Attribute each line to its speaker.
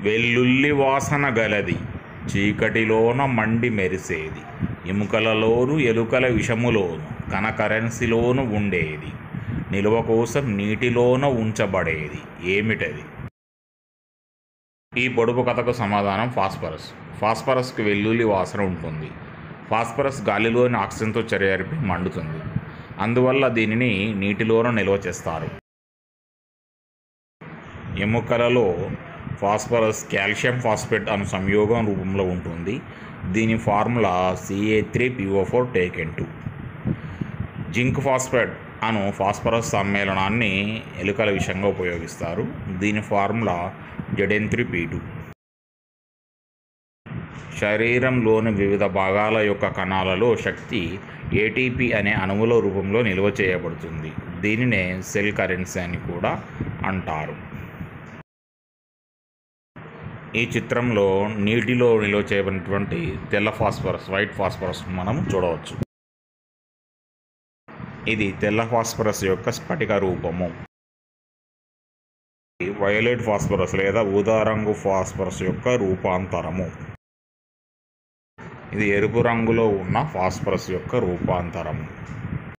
Speaker 1: వెల్లుల్లి వాసన గలది చీకటిలోన మండి మెరిసేది ఎముకలలోను ఎలుకల విషములోను కనకరెన్సీలోను ఉండేది నిల్వ కోసం నీటిలోన ఉంచబడేది ఏమిటది ఈ పొడుపు కథకు సమాధానం ఫాస్ఫరస్ ఫాస్ఫరస్కి వెల్లుల్లి వాసన ఉంటుంది ఫాస్ఫరస్ గాలిలోని ఆక్సిజన్తో చర్యరిపి మండుతుంది అందువల్ల దీనిని నీటిలోనూ నిల్వ చేస్తారు ఎముకలలో ఫాస్ఫరస్ కాల్షియం ఫాస్ఫేట్ అను సంయోగం రూపంలో ఉంటుంది దీని formula C A three P O four taken two zinc phosphate అను ఫాస్ఫరస్ సమ్మేళనాన్ని ఎలుకల విషయంగా ఉపయోగిస్తారు దీని formula Z N three P two శరీరంలోని వివిధ భాగాల యొక్క కణాలలో శక్తి ఏటీపీ అనే అణువుల రూపంలో నిల్వ చేయబడుతుంది దీనినే సెల్ కరెన్సీ అని కూడా అంటారు ఈ చిత్రంలో నీటిలో నిల్వ చేయబడినటువంటి తెల్ల ఫాస్ఫరస్ వైట్ ఫాస్ఫరస్ మనం చూడవచ్చు ఇది తెల్ల ఫాస్ఫరస్ యొక్క స్ఫటిక రూపము వయోలెట్ ఫాస్ఫరస్ లేదా ఊదా రంగు ఫాస్ఫరస్ యొక్క రూపాంతరము ఇది ఎరుపు రంగులో ఉన్న ఫాస్ఫరస్ యొక్క రూపాంతరము